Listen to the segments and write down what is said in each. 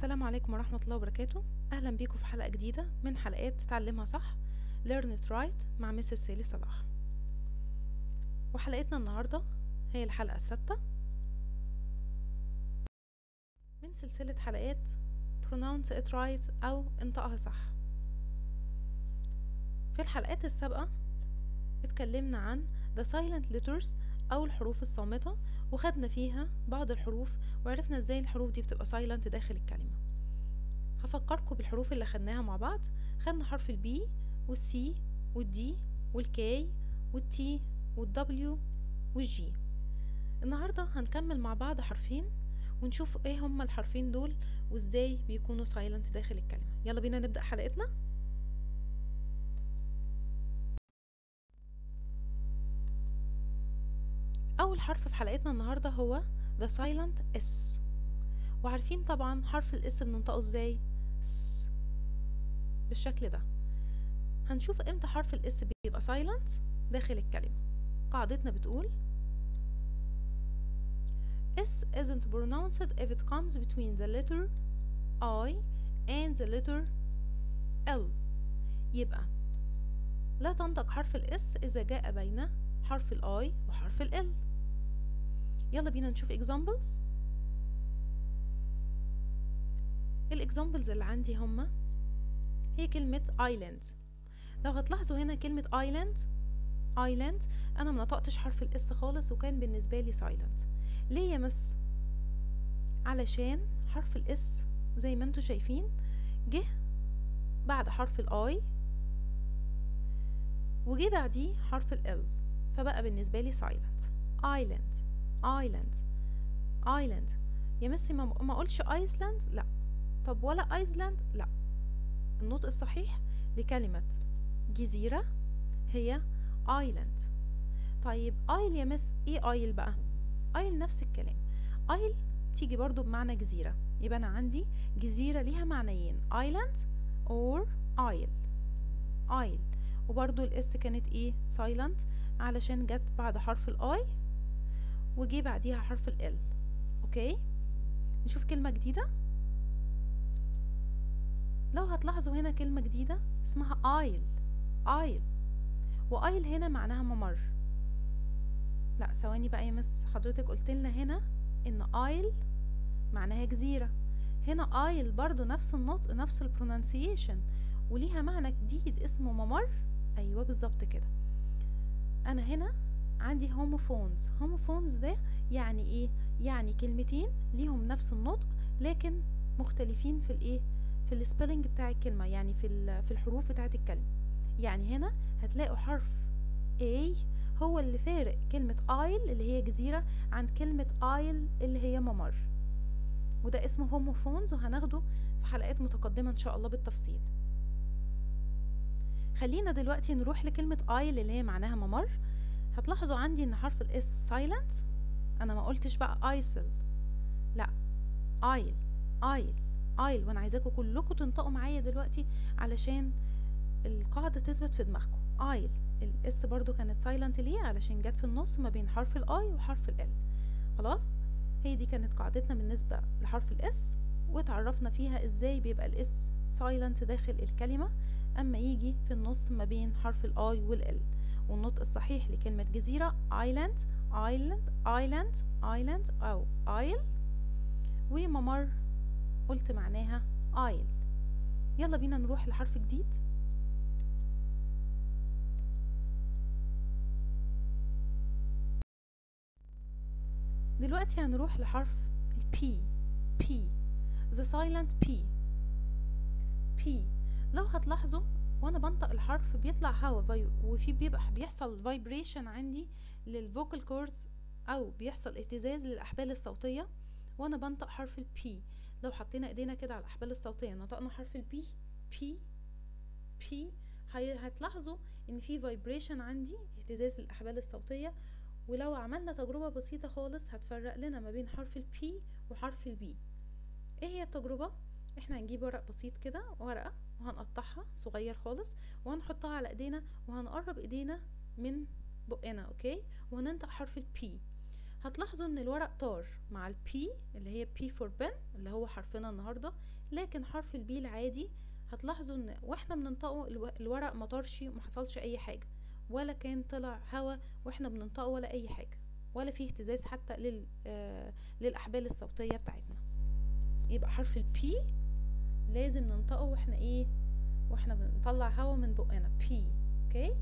السلام عليكم ورحمة الله وبركاته أهلا بيكم في حلقة جديدة من حلقات تتعلمها صح Learn it right مع مسز سالي صلاح وحلقتنا النهاردة هي الحلقة السادسة من سلسلة حلقات pronounce it right أو انطقها صح في الحلقات السابقة اتكلمنا عن the silent letters أو الحروف الصامتة وخدنا فيها بعض الحروف وعرفنا ازاي الحروف دي بتبقى سايلنت داخل الكلمة هفكركم بالحروف اللي خدناها مع بعض خدنا حرف البي والسي والدي والكي والتي والدبليو والجي النهاردة هنكمل مع بعض حرفين ونشوف ايه هما الحرفين دول وازاي بيكونوا سايلنت داخل الكلمة يلا بينا نبدأ حلقتنا أول حرف في حلقتنا النهاردة هو the silent S وعارفين طبعا حرف الاس بننطقه ازاي س بالشكل ده هنشوف امتى حرف الاس بيبقى silent داخل الكلمة قاعدتنا بتقول S isn't pronounced if it comes between the letter I and the letter L يبقى لا تنطق حرف الاس إذا جاء بين حرف الاي وحرف ال يلا بينا نشوف examples الاكزامبلز اللي عندي هما هي كلمة island لو هتلاحظوا هنا كلمة island island انا منطقتش حرف الاس خالص وكان بالنسبة لي silent ليه يا مس علشان حرف الاس زي ما انتوا شايفين جه بعد حرف الاي وجه بعديه حرف ال فبقى بالنسبة لي silent island island island يا ميسي ما ما اقولش ايسلاند لا طب ولا ايسلاند لا النطق الصحيح لكلمة جزيرة هي ايلاند طيب ايل يا مس ايه ايل بقى ايل نفس الكلام ايل تيجي برضو بمعنى جزيرة يبقى انا عندي جزيرة ليها معنيين ايلاند اور ايل ايل وبرضو الاس كانت ايه سايلنت علشان جت بعد حرف الاي وجي بعديها حرف ال اوكي نشوف كلمة جديدة لو هتلاحظوا هنا كلمة جديدة اسمها ايل ايل وايل هنا معناها ممر لا ثواني بقى يا مس حضرتك قلت لنا هنا ان ايل معناها جزيرة هنا ايل برضو نفس النطق نفس البرونانسيشن وليها معنى جديد اسمه ممر ايوه بالظبط كده انا هنا عندي هوموفونز هوموفونز ده يعني ايه يعني كلمتين ليهم نفس النطق لكن مختلفين في الايه في السبيلنج بتاع الكلمه يعني في في الحروف بتاعه الكلمه يعني هنا هتلاقوا حرف A هو اللي فارق كلمة آيل اللي هي جزيرة عن كلمة آيل اللي هي ممر وده اسمه هوموفونز وهناخده في حلقات متقدمة إن شاء الله بالتفصيل خلينا دلوقتي نروح لكلمة آيل اللي هي معناها ممر هتلاحظوا عندي ان حرف الاس سايلنت انا ما قلتش بقى ايسل لا ايل ايل ايل وانا عايزاكم كلكم تنطقوا معايا دلوقتي علشان القاعده تثبت في دماغكم ايل الاس برضو كانت سايلنت ليه علشان جت في النص ما بين حرف الاي وحرف ال خلاص هي دي كانت قاعدتنا بالنسبه لحرف الاس واتعرفنا فيها ازاي بيبقى الاس سايلنت داخل الكلمه اما يجي في النص ما بين حرف الاي والال والنطق الصحيح لكلمة جزيرة island island island island أو isle وممر قلت معناها isle يلا بينا نروح لحرف جديد دلوقتي هنروح لحرف ال P P the silent P P لو هتلاحظوا وانا بنطق الحرف بيطلع هوا وفي بيبقى بيحصل فايبريشن عندي للفوكال كوردز او بيحصل اهتزاز للاحبال الصوتيه وانا بنطق حرف البي لو حطينا ايدينا كده على الاحبال الصوتيه نطقنا حرف البي بي بي هتلاحظوا ان في فايبريشن عندي اهتزاز للاحبال الصوتيه ولو عملنا تجربه بسيطه خالص هتفرق لنا ما بين حرف البي وحرف البي ايه هي التجربه احنا هنجيب ورق بسيط كده ورقه وهنقطعها صغير خالص وهنحطها على ايدينا وهنقرب ايدينا من بقنا اوكي وهننطق حرف البي هتلاحظوا ان الورق طار مع البي اللي هي بي فور بن اللي هو حرفنا النهارده لكن حرف البي العادي هتلاحظوا ان واحنا بننطقه الو- الورق ما طارش وما حصلش اي حاجه ولا كان طلع هوا واحنا بننطقه ولا اي حاجه ولا فيه اهتزاز حتى لل آه للاحبال الصوتيه بتاعتنا يبقى حرف البي لازم ننطقه واحنا ايه واحنا بنطلع هوا من بقنا بي اوكي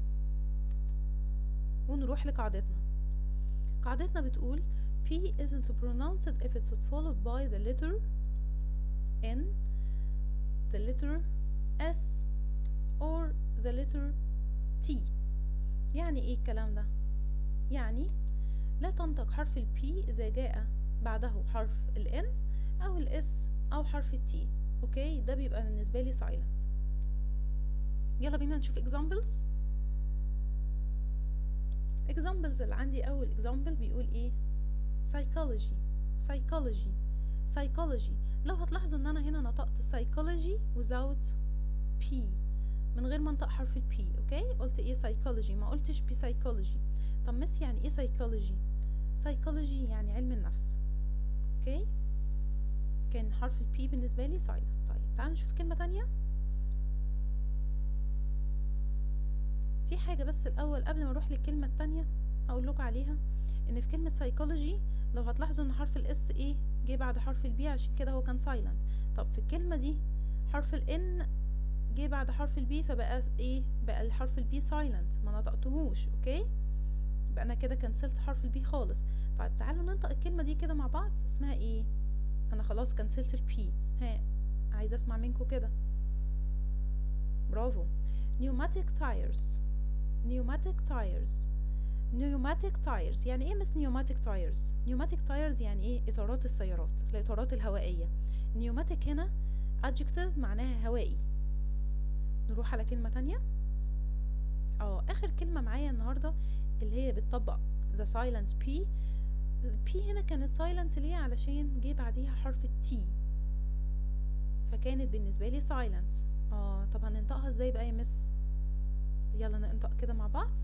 ونروح لقاعدتنا قاعدتنا بتقول P isn't pronounced if it's followed by the letter N, the letter S, or the letter T. يعني ايه الكلام ده؟ يعني لا تنطق حرف ال P إذا جاء بعده حرف ال N أو ال S أو حرف ال T. أوكي ده بيبقى بالنسبة لي silent. يلا بينا نشوف examples. examples اللي عندي أول example بيقول ايه؟ psychology psychology psychology لو هتلاحظوا ان انا هنا نطقت psychology without p من غير ما انطق حرف ال p اوكي قلت ايه psychology ما قلتش ب psychology طب مس يعني ايه psychology psychology يعني علم النفس اوكي كان حرف ال p بالنسبة لي silent طيب تعالوا نشوف كلمة تانية في حاجة بس الأول قبل ما أروح للكلمة التانية هقول لكم عليها إن في كلمة psychology لو هتلاحظوا إن حرف الاس ايه جه بعد حرف البي عشان كده هو كان silent طب في الكلمة دي حرف الان جه بعد حرف البي فبقى ايه بقى الحرف البي silent ما نطقتهوش اوكي يبقى انا كده كنسلت حرف البي خالص طيب تعالوا ننطق الكلمة دي كده مع بعض اسمها ايه انا خلاص كنسلت البي ها عايزة اسمع منكم كده برافو pneumatic tires pneumatic tires pneumatic tires يعني ايه مس pneumatic tires pneumatic tires يعني ايه اطارات السيارات الاطارات الهوائيه pneumatic هنا adjective معناها هوائي نروح على كلمه تانية اه اخر كلمه معايا النهارده اللي هي بتطبق the silent p p هنا كانت silent ليه علشان جه بعديها حرف t فكانت بالنسبه لي silent اه طب هننطقها ازاي بقى يا مس يلا ننطق كده مع بعض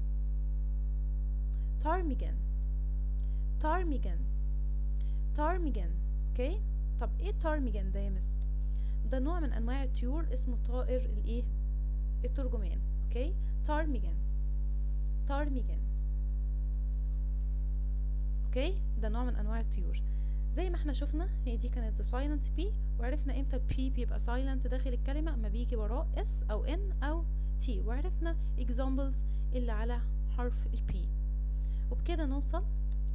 ptarmigan ptarmigan ptarmigan اوكي طب ايه ptarmigan ده يا مس ده نوع من انواع الطيور اسمه طائر الايه الترجمان اوكي ptarmigan ptarmigan اوكي ده نوع من انواع الطيور زي ما احنا شفنا هي دي كانت the silent p وعرفنا امتى p بيبقى silent داخل الكلمة اما بيجي وراه s او n او t وعرفنا examples اللي على حرف ال p وبكده نوصل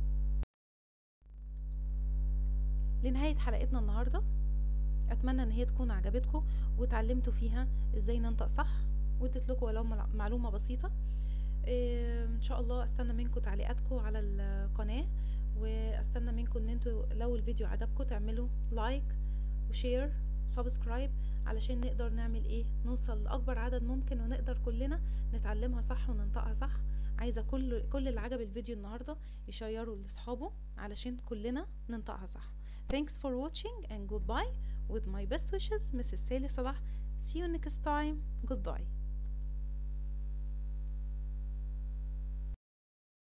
لنهاية حلقتنا النهاردة أتمنى إن هي تكون عجبتكم وتعلمتوا فيها إزاي ننطق صح واديت لكم ولو مع- معلومة بسيطة إيه، إن شاء الله أستنى منكم تعليقاتكم على القناة وأستنى منكم إن انتوا لو الفيديو عجبكم تعملوا لايك وشير سبسكرايب علشان نقدر نعمل ايه نوصل لأكبر عدد ممكن ونقدر كلنا نتعلمها صح وننطقها صح عايزه كل كل اللي عجب الفيديو النهارده يشيروا لاصحابه علشان كلنا ننطقها صح thanks for watching and goodbye with my best wishes Mrs. Sally Salah see you next time goodbye